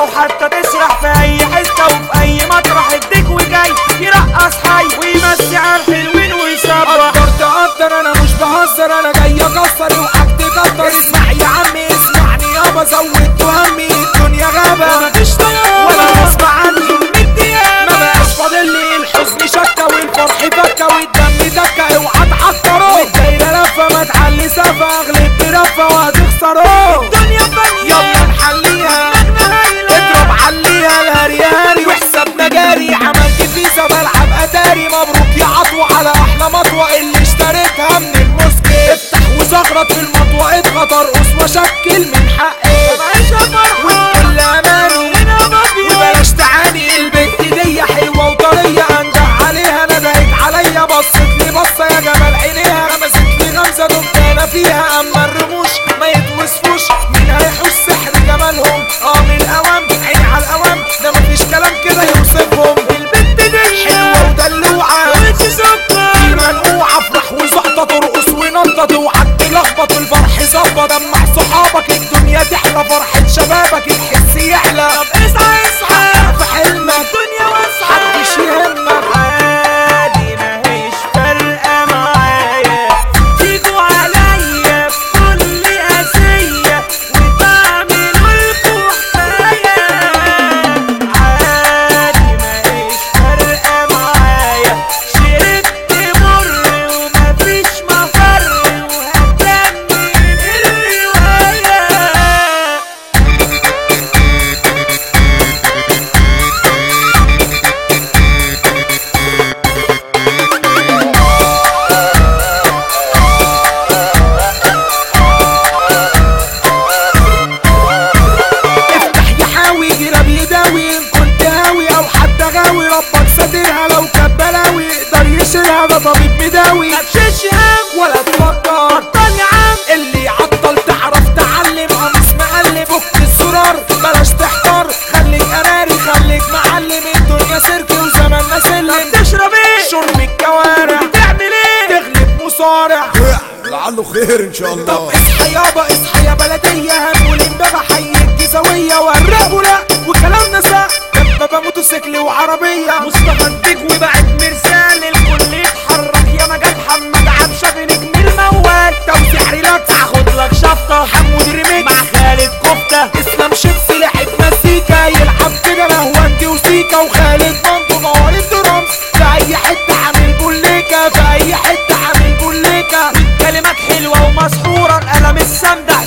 او حتى تسرح في اي حته وفي اي مطرح اديك وجاي يرقص حي ويمسي على الحلوين ويصبح قدر تقدر انا مش بهزر انا جاي اكسر اوعك تقدر اسمع يا عمي اسمعني يابا زودت همي الدنيا غابة مفيش طيار ولا غصب عني ما بقاش فاضل لي الحزن شكة والفرح فكة والدم دكة اوعى تعكروا والدايرة لفة ما تعلي سفة اغلب برفة وهتخسروا الدنيا فانية يلا نحليها اضرب عليها الهري هري وحسابنا جاري عملت فيزا بلعب اتاري مبروك يا عطوة على احلى مطوة اللي اشتريتها من المسكت افتح وزغرط في المطوة اضغط ارقص واشكل من حقي عيشها فرحة والكل اماني هنا ما في وبلاش تعاني البنت دي حلوة وطرية انجح عليها ندهت عليا بصت لي بصة يا جمال عينيها غمزت لي غمزة دمت انا فيها اما الرموش ما يتوصفوش مين هيحوش سحر جمالهم اه من الاوام عين على الاوام ده مفيش كلام كده يوصفهم البنت دي حلوة ودلوعة وانت سكر في منقوعة افرح وزقطة ترقص ونطط اوعك تلخبط الفرح ظبط اما صحابك الدنيا تحلى فرحة شبابك الحس يعلى طب اصحى اصحى في حلمك الدنيا واسعة محدش يهمك عادي ماهيش فارقة معايا تيجوا عليا بكل قاسية وتعملوا لكوا حكاية عادي ماهيش فارقة معايا شربت مر ومفيش مفر وهكمل الرواية افتح يحاوي جراب يداوي ان كنت هاوي او حتى غاوي ربك ساترها لو كانت بلاوي يقدر يشيلها ده طبيب مداوي متشيلش هم ولا تفكر بطل يا عم اللي عطل تعرف تعلم قميص مقلب فك الزرار بلاش تحتار خليك قراري خليك معلم الدنيا سيرك وزماننا سلم تشرب ايه شرب الكوارع تعمل ايه تغلب مصارع لعله خير ان شاء طب الله اصحى يابا اصحى يا بلدية هنقول امبابة حي الجزاوية والرقوا لا وكلامنا سا دبابة موتوسيكل وعربية مصطفى الديك وبعت مرسال الكل يتحرك يا مجال محمد عبشة نجم الموال توزيع ريلاكس هاخد لك شفطة حمود ريميكس مع خالد كفتة اسلام شيبسي لعب مزيكا يلعب كده لهواندي وسيكا وخالد مندو نور الدرامز في اي حتة عامل بوليكا في اي حتة عامل بوليكا كلمات حلوة ومسحورة القلم السمدة